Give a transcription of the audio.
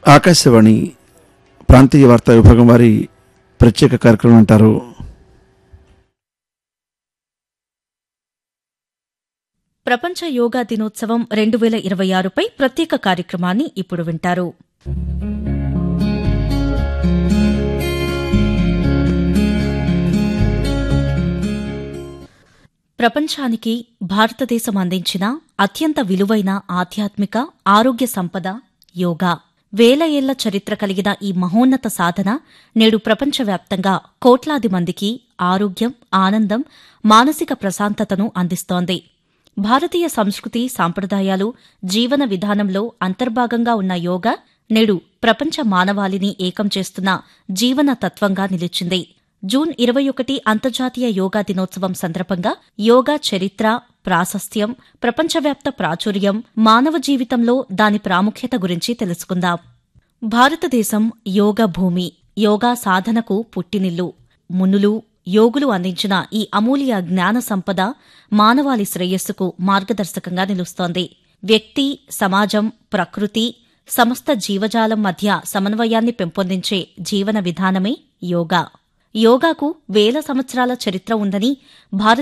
ఆకాశవాణి ప్రాంతీయ వార్తా విభాగం వారి ప్రత్యేక కార్యక్రమం అంటారు ప్రపంచ యోగా దినోత్సవం రెండు వేల ఇరవై ఆరుపై ప్రత్యేక కార్యక్రమాన్ని ఇప్పుడు వింటారు ప్రపంచానికి భారతదేశం అందించిన అత్యంత విలువైన ఆధ్యాత్మిక ఆరోగ్య సంపద యోగా వేల ఏళ్ల చరిత్ర కలిగిన ఈ మహోన్నత సాధన నేడు ప్రపంచవ్యాప్తంగా కోట్లాది మందికి ఆరోగ్యం ఆనందం మానసిక ప్రశాంతతను అందిస్తోంది భారతీయ సంస్కృతి సాంప్రదాయాలు జీవన విధానంలో అంతర్భాగంగా ఉన్న యోగా నేడు ప్రపంచ మానవాళిని ఏకం చేస్తున్న జీవన తత్వంగా నిలిచింది జూన్ ఇరవై ఒకటి అంతర్జాతీయ యోగా దినోత్సవం సందర్భంగా యోగా చరిత్ర ప్రాశస్త్యం ప్రపంచవ్యాప్త ప్రాచుర్యం మానవ జీవితంలో దాని ప్రాముఖ్యత గురించి తెలుసుకుందాం భారతదేశం యోగ భూమి యోగా సాధనకు పుట్టినిల్లు మునులు యోగులు అందించిన ఈ అమూల్య జ్ఞాన సంపద మానవాళి శ్రేయస్సుకు మార్గదర్శకంగా నిలుస్తోంది వ్యక్తి సమాజం ప్రకృతి సమస్త జీవజాలం మధ్య సమన్వయాన్ని పెంపొందించే జీవన విధానమే యోగా యోగాకు వేల సంవత్సరాల చరిత్ర ఉందని భారత